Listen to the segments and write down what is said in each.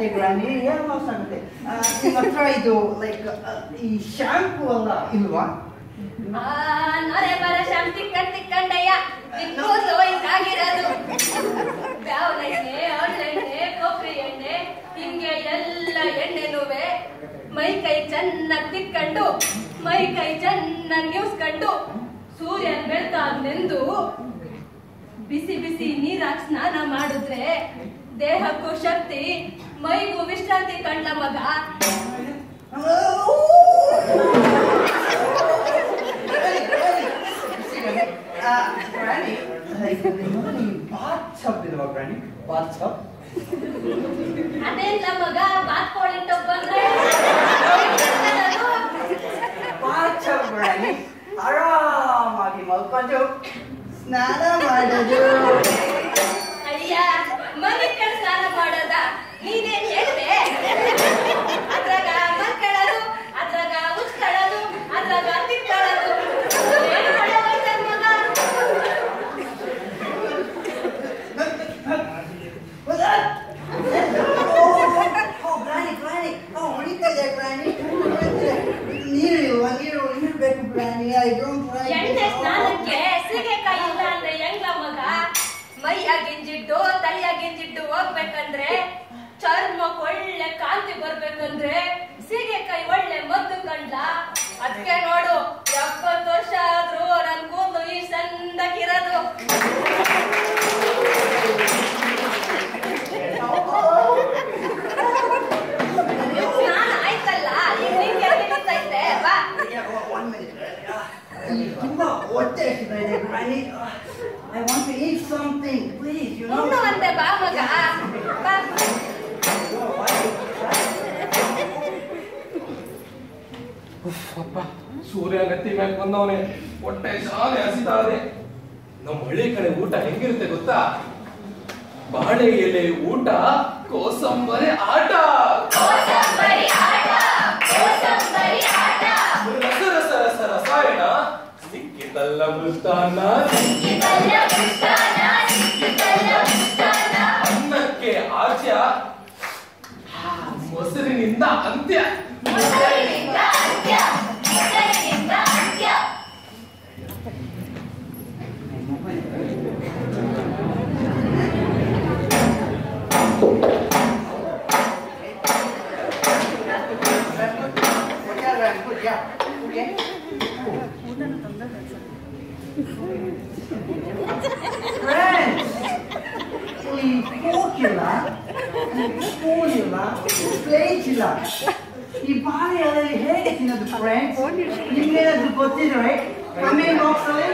ಆಗುತ್ತೆ ಗ್ರಾನಿ hair loss ಆಗುತ್ತೆ ಆ, ನಿಮ್ಮ ಹತ್ರ ಇದು ಲೈಕ್ ಈ ಶಾಂಪೂ ಅಲ್ಲ ಇಲ್ವಾ ಆ, ನೊರೆ ಬರ ಶಾಮ್ ತಿಕ್ಕಂಡ್ ತಿಕ್ಕಂಡಯ್ಯ ಕೂದಲು ಹಿಂಗಾಗಿರೋದು ಬ್ಯಾವ್ನ ಎಣ್ಣೆ ಹಣ್ಣೆಣ್ಣೆ ಕೊಬ್ಬರಿ ಎಣ್ಣೆ ಹಿಂಗೆ ಎಲ್ಲ ಎಣ್ಣೆನುವೆ ಮೈ ಕೈ ಚೆನ್ನಾಗಿ ತಿಕ್ಕೊಂಡು ಮೈ ಕೈ ಚೆನ್ನಾಗಿ ನಿವ್ಸ್ಕೊಂಡು ಸೂರ್ಯನ್ ಬೆಳ್ತಾಗ್ನೆಂದು ಬಿಸಿ ಬಿಸಿ ನೀರಾಗ್ ಸ್ನಾನ ಮಾಡಿದ್ರೆ ದೇಹಕ್ಕೂ ಶಕ್ತಿ ಮೈಗೂ ವಿಶ್ರಾಂತಿ ಕಂಡ ಮಗ ಗ್ರಾನಿ ಲೈಕ್ ನಿಮ್ಮಲ್ಲಿ ಬಾತ್ ಸಬ್ ಇಲ್ವಾ ಗ್ರಾನಿ ಬಾತ್ ಸಬ್ ಅದೇಲ್ಲ ಮಗ ಬಾತ್ಕೋಳಿ ಟೊಪ್ ಬಂದ್ರೆ ಬಾತ್ ಸಬ್ ಗ್ರಾನಿ ಆರಾಮಾಗಿ ಮಲ್ಕೊಂಡು ಸ್ನಾನ ಮಾಡೋದು ಅಯ್ಯ ಮನೆ ಕಡೆ ಸ್ನಾನ ಮಾಡೋದ ನೀನೇನ್ ಹೇಳ್ದೆ ಅದ್ರಾಗ ಮಲ್ಕೊಳ್ಳೋದು ಅದ್ರಾಗ ಉಚ್ಕೊಳ್ಳೋದು ಅದ್ರಾಗ ತಿಕ್ಕೊಳ್ಳೋದು ಏನ್ ಮಾಡೋಯ್ತ ಮಗ ಗ್ರಾನಿ ಗ್ರಾನಿ ಹೊಡಿತಾ ಇದೆ ಗ್ರಾನಿ ನೀರು ಇಲ್ವಾ ನೀರು ನೀರು ಬೇಕು ಗ್ರಾನಿ ಐ ಡೋಂಟ್ ಎಣ್ಣೆ ಸ್ನಾನಕ್ಕೆ ಸೀಗೆಕಾಯಿ ಇಲ್ಲ ಅಂದ್ರೆ ಹೆಂಗ ಮಗ ಮೈಯ ಗಿಂಜಿಟ್ಟು ತಲೆಯ ಗಿಂಜಿಟ್ಟು ಹೋಗ್ಬೇಕಂದ್ರೆ ಚರ್ಮಕ್ ಒಳ್ಳೆ ಕಾಂತಿ ಬರ್ಬೇಕಂದ್ರೆ ಸೀಗೆಕಾಯಿ ಒಳ್ಳೆ ಮದ್ದು ಕಂಡ್ಲ ಅದಕ್ಕೆ ನೋಡು ಎಪ್ಪತ್ತು ವರ್ಷ ಆದ್ರೂ ನನ್ ಕೂದಲು ಈ ಸಣ್ಣಗಿರೋದು ಸ್ನಾನ ಆಯ್ತಲ್ಲ ಈಗ ನಿಂಗೆ ತಿಳಿತೈತೆ ಬಾ ಒನ್ ಮಿನಿಟ್ ತುಂಬಾ ಹೊಟ್ಟೆ ಹಸಿತಾ ಇದೆ granny I want to eat something please you know ಉಣ್ಣುವಂತೆ ಬಾ ಮಗ ಬಾ ಉಫ್, ಅಪ್ಪ ಸೂರ್ಯ ಗತ್ತಿ ಮ್ಯಾಕ್ ಬಂದವನೆ ಹೊಟ್ಟೆ ಶಾಲೆ ಹಸಿತಾದೆ ನಮ್ಮ ಹಳ್ಳಿ ಕಡೆ ಊಟ ಹೆಂಗಿರುತ್ತೆ ಗೊತ್ತಾ ಬಾಳೆ ಎಲೆ ಊಟ ಕೋಸಂಬರಿ ಆಟ ಕೋಸಂಬರಿ ಆಟ ಕೋಸಂಬರಿ ಆಟ ರಸ ರಸ ರಸ ರಸಾಯನ ಸಿಕ್ಕಿತಲ್ಲ ಮೃಷ್ಟಾನ್ನ ಸಿಕ್ಕಿತಲ್ಲ ಮುಷ್ಟಾನ ಸಿಕ್ಕಿತಲ್ಲ ಮುಷ್ಟಾನ ಅನ್ನಕ್ಕೆ ಆಚ್ಯ ಆ, ಮೊಸರಿನಿಂದ ಅಂತ್ಯ ಮೊಸರಿನಿಂದ ಅಂತ್ಯ ಮೊಸರಿನಿಂದ ಅಂತ್ಯ ಈ ಹೋಗಿಲ್ಲ ಸ್ಪೂನ್ ಇಲ್ಲ ಪ್ಲೇಟ್ ಇಲ್ಲ ಈ ಬಾಳೆ ಎಲೆಯಲ್ಲಿ ಹೇಗೆ ತಿನ್ನೋದು ಫ್ರೆಂಡ್ಸ್ ನಿಮ್ಗೇನಾದ್ರೂ ಗೊತ್ತಿದ್ರೆ ಕಮೆಂಟ್ ಬಾಕ್ಸ್ ಅಲ್ಲಿ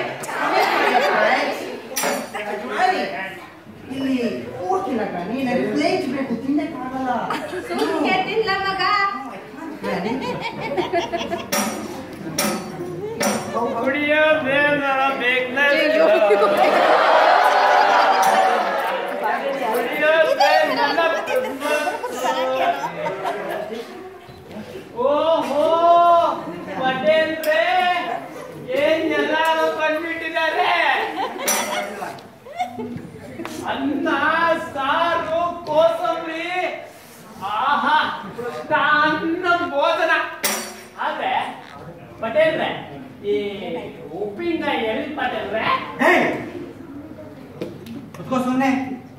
ಇಲ್ಲಿ ಹೋಗಿಲ್ಲ ಗಣಿ ನನಗೆ ಪ್ಲೇಟ್ ಬೇಕು ತಿನ್ನಕ್ಕಾಗಲ್ಲ ಸುಮ್ಕೆ ತಿನ್ಲ ಮಗ ಕುಡಿಯೋ ಬೇಡ ಬೇಕಲ್ಲ ಕುಡಿಯೋ ಓಹೋ ಪಟೇಲ್ರೆ ಏನ್ ಎಲ್ಲಾರು ಬಂದ್ಬಿಟ್ಟಿದ್ದಾರೆ ಅನ್ನ ಸಾರು ಕೋಸಂಬರಿ ಆಹಾ ಕೃಷ್ಣಾನ್ನ ಭೋಜನ ಆದ್ರೆ ಪಟೇಲ್ರೆ ಈ ಉಪ್ಪಿನಕಾಯಿ ಎಲ್ಲಿ ಪಟೇಲ್ರೆ ಕುತ್ಕೋ ಸುಮ್ಮನೆ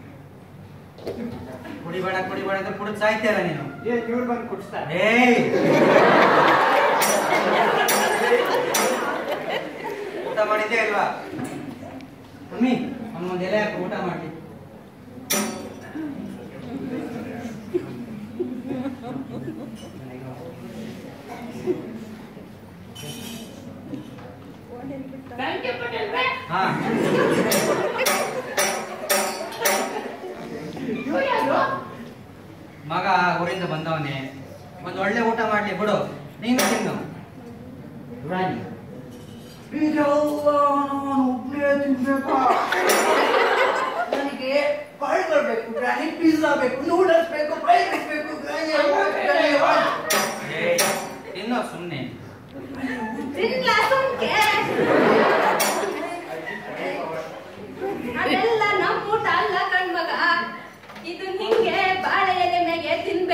ಕುಡಿಬೇಡ ಕುಡಿಬೇಡ ಅಂತ ಕುಡಿದ್ ಸಾಯ್ತೀರ ನೀನು ಏನ್ ಇವ್ರು ಬಂದು ಕುಡಿಸ್ತಾರೆ ಏಯ್ ಊಟ ಮಾಡಿದ್ದೇ ಇಲ್ವಾ ಮಮ್ಮಿ ಒಂದೊಂದು ಎಲೆ ಹಾಕಿ ಊಟ ಮಾಡಿ ಥ್ಯಾಂಕ್ ಯು ಪಟೇಲ್ರೆ ಹಾ ಇವ್ರು ಯಾರು ಮಗ ಊರಿಂದ ಬಂದವನೇ ಒಂದು ಒಳ್ಳೆ ಊಟ ಮಾಡ್ಲಿ ಬಿಡು ನೀನು ತಿನ್ನು ರಾಣಿ ಇದೆಲ್ಲ ನಾನು ಒಬ್ಬನೇ ತಿನ್ಬೇಕಾ ನನಗೆ ಬರ್ಗರ್ ಬೇಕು ಗ್ರಾನಿ ಪಿಜ್ಜಾ ಬೇಕು ನೂಡಲ್ಸ್ ಬೇಕು ಫ್ರೈಡ್ ರೈಸ್ ಬೇಕು ಗ್ರಾನಿ ಏಯ್, ತಿನ್ನೋ ಸುಮ್ಮನೆ ತಿನ್ಲ ಸುಮ್ಕೆ ಅದೆಲ್ಲ ನಮ್ಮ ಊಟ ಅಲ್ಲ ಕಣ್ಮಗ ಇದು ಹಿಂಗೆ ಬಾಳೆ ಎಲೆ ಮ್ಯಾಗೆ ತಿನ್ಬೇಕು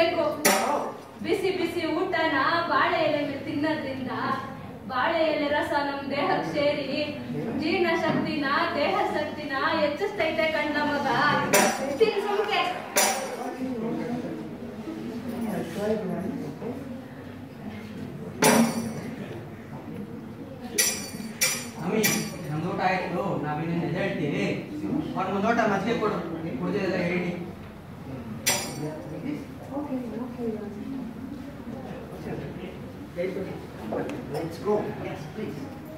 ಬಿಸಿ ಬಿಸಿ ಊಟನ ಬಾಳೆ ಎಲೆ ಮೇಲೆ ತಿನ್ನೋದ್ರಿಂದ ಬಾಳೆ ಎಲೆ ರಸ ನಮ್ ದೇಹಕ್ಕೆ ಸೇರಿ ಜೀರ್ಣ ಶಕ್ತಿನ ದೇಹ ಶಕ್ತಿನ ಹೆಚ್ಚಿಸ್ತೈತೆ ಕಣ್ಣ ಮಗ ತಿನ್ ಸುಮ್ಕೆ ಅಮ್ಮಿ ನಮ್ದು ಊಟ ಆಯ್ತು ನಾವಿನ್ನು ಎದೆ ಹೇಳ್ತೀವಿ ಅವ್ರ ಒಂದು ಊಟ ಮಜ್ಜಿಗೆ ಕೊಡು ಕುಡ್ದಿದ್ದೆಲ್ಲ ಹೇಳಿ Let's go. Yes, please.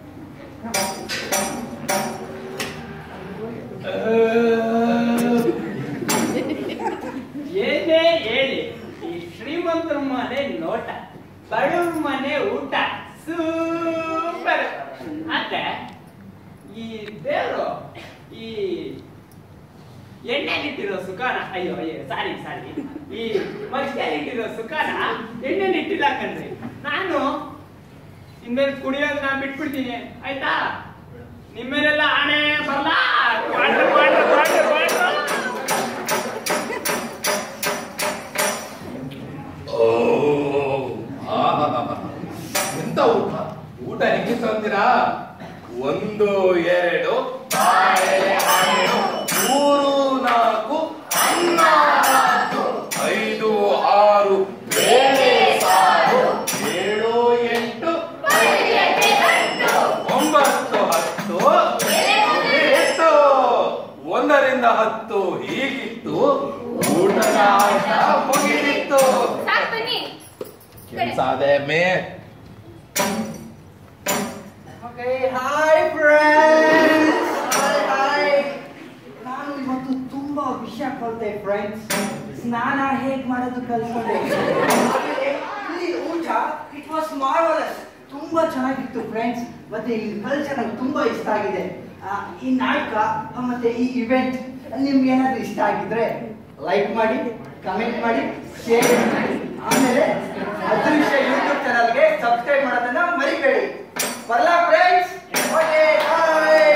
ಏನೇ ಹೇಳಿ ಈ ಶ್ರೀಮಂತರ ಮನೆ ನೋಟ ಬಡವ್ರ ಮನೆ ಊಟ ಸೂಪರ್ ಆದ್ರೆ ಈ ದೇವ್ರು ಈ ಎಣ್ಣೆಲಿಟ್ಟಿರೋ ಸುಖಾನ ಅಯ್ಯೋ ಅಯ್ಯೋ ಸಾರಿ ಸಾರಿ ಈ ಮಜ್ಜಿಗೆಲಿಟ್ಟಿರೋ ಸುಖಾನ ಎಣ್ಣೆಲಿಟ್ಟಿಲ್ಲ ಕಣ್ರಿ ನಾನು ಇನ್ಮೇಲೆ ಕುಡಿಯೋದನ್ನ ಬಿಟ್ಬಿಡ್ತೀನಿ ಆಯ್ತಾ ನಿಮ್ಮೇಲೆಲ್ಲ ಆಣೆ ಬರಲ್ಲ ವಾಟರ್ ವಾಟರ್ ವಾಟರ್ ವಾಟರ್ ಓ, ಆಹಾಹಾಹಾ. ಎಂತ ಊಟ ಊಟ ಹೆಂಗಿತ್ತು ಅಂತೀರಾ ಒಂದು ಎರಡು ಮೂರು ನಾಲ್ಕು ಐದು ಆರು ಬೇಳೆ ಸಾರು ಏಳು ಎಂಟು ಒಂಬತ್ತು ಹತ್ತು ಎಷ್ಟು ಒಂದರಿಂದ ಹತ್ತು ಹೀಗಿತ್ತು ಊಟದ ಆಟ ಮುಗಿದಿತ್ತು ಸಾಕ್ ಬನ್ನಿ ಕೆಲ್ಸ ಅದೇ May Okay, hi friends. Hi, hi. ನಾನು ಇವತ್ತು ತುಂಬಾ ವಿಷಯ ಕಲಿತೆ ಫ್ರೆಂಡ್ಸ್ ಸ್ನಾನ ಹೇಗ್ ಮಾಡೋದು ಕಲ್ತ್ಕೊಂಡೆ ಆಮೇಲೆ ಇಲ್ಲಿ ಊಟ ಇಟ್ ವಾಸ್ ಮಾರ್ವಲಸ್ ತುಂಬಾ ಚೆನ್ನಾಗಿತ್ತು ಫ್ರೆಂಡ್ಸ್ ಮತ್ತೆ ಈ ಕಲ್ಚರ್ ನಂಗೆ ತುಂಬಾ ಇಷ್ಟ ಆಗಿದೆ ಆ, ಈ ನಾಟಕ ಆ, ಮತ್ತೆ ಈ ಇವೆಂಟ್ ನಿಮ್ಗೆ ಏನಾದ್ರು ಇಷ್ಟ ಆಗಿದ್ರೆ ಲೈಕ್ ಮಾಡಿ ಕಮೆಂಟ್ ಮಾಡಿ ಶೇರ್ ಮಾಡಿ ಆಮೇಲೆ ಅದೃಶ್ಯ ಯೂಟ್ಯೂಬ್ ಚಾನಲ್ಗೆ ಸಬ್ಸ್ಕ್ರೈಬ್ ಮಾಡೋದನ್ನ ಮರಿಬೇಡಿ ಬರಲಾ ಫ್ರೆಂಡ್ಸ್ ಓಕೆ ಬಾಯ್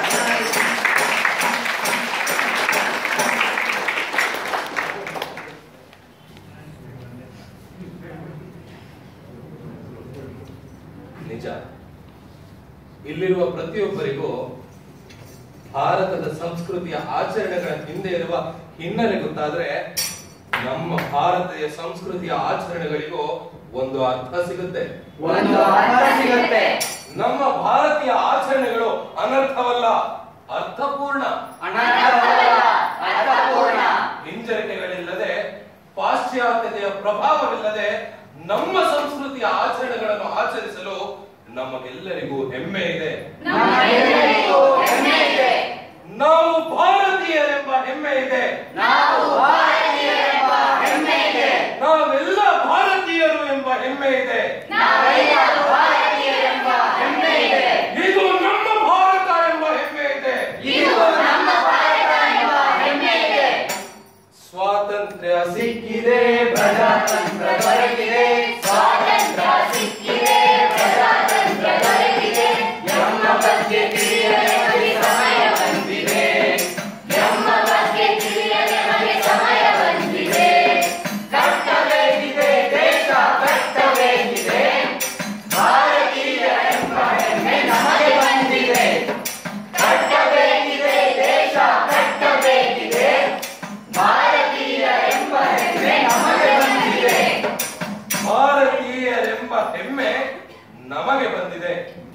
ನಿಜ ಇಲ್ಲಿರುವ ಪ್ರತಿಯೊಬ್ಬರಿಗೂ ಭಾರತದ ಸಂಸ್ಕೃತಿಯ ಆಚರಣೆಗಳ ಹಿಂದೆ ಇರುವ ಹಿನ್ನೆಲೆ ಗೊತ್ತಾದ್ರೆ ನಮ್ಮ ಭಾರತೀಯ ಸಂಸ್ಕೃತಿಯ ಆಚರಣೆಗಳಿಗೂ ಒಂದು ಅರ್ಥ ಸಿಗುತ್ತೆ ಒಂದು ಅರ್ಥ ಸಿಗುತ್ತೆ ನಮ್ಮ ಭಾರತೀಯ ಆಚರಣೆಗಳು ಅನರ್ಥವಲ್ಲ ಅರ್ಥಪೂರ್ಣ ಅರ್ಥಪೂರ್ಣ ಹಿಂಜರಿಕೆಗಳಿಲ್ಲದೆ ಪಾಶ್ಚಾತ್ಯತೆಯ ಪ್ರಭಾವವಿಲ್ಲದೆ ನಮ್ಮ ಸಂಸ್ಕೃತಿಯ ಆಚರಣೆಗಳನ್ನು ಆಚರಿಸಲು ನಮಗೆಲ್ಲರಿಗೂ ಹೆಮ್ಮೆ ಇದೆ ನಮ್ಮೆಲ್ಲರಿಗೂ ಹೆಮ್ಮೆ ಇದೆ ನಾವು ಭಾರತೀಯರೆಂಬ ಹೆಮ್ಮೆ ಇದೆ ನಾವು ಭಾರತೀಯರೆಂಬ ಹೆಮ್ಮೆ ಇದೆ ನಾವೆಲ್ಲ ಭಾರತೀಯರು ಎಂಬ ಹೆಮ್ಮೆ ಇದೆ ನಾವೆಲ್ಲ ಭಾರತೀಯರೆಂಬ ಹೆಮ್ಮೆ ಇದೆ ಇದು ನಮ್ಮ ಭಾರತ ಎಂಬ ಹೆಮ್ಮೆ ಇದೆ ಇದು ನಮ್ಮ ಭಾರತ ಎಂಬ ಹೆಮ್ಮೆ ಇದೆ ಸ್ವಾತಂತ್ರ್ಯ ಸಿಕ್ಕಿದೆ ಪ್ರಜಾತಂತ್ರ ದೊರಕಿದೆ ಸ್ವಾತಂತ್ರ್ಯ ಸಿಕ್ಕಿದೆ ಪ್ರಜಾತಂತ್ರ ದೊರಕಿದೆ ನಮ್ಮ ಬಗ್ಗೆ ತಿಳಿಯದೆ ನಮಗೆ ಸಮಯ ಬಂದಿದೆ ನಮ್ಮ ಬಗ್ಗೆ ತಿಳಿಯದೆ ನಮಗೆ ಸಮಯ ಬಂದಿದೆ ಕರ್ತವ್ಯವಿದೆ ದೇಶ ಕರ್ತವ್ಯವಿದೆ ಭಾರತೀಯ ಎಂಬ ಹೆಮ್ಮೆ ನಮಗೆ ಬಂದಿದೆ ಕರ್ತವ್ಯವಿದೆ ದೇಶ ಕರ್ತವ್ಯವಿದೆ ಭಾರತೀಯ ಎಂಬ ಹೆಮ್ಮೆ ನಮಗೆ ಬಂದಿದೆ ಭಾರತೀಯರೆಂಬ ಹೆಮ್ಮೆ ನಮಗೆ ಬಂದಿದೆ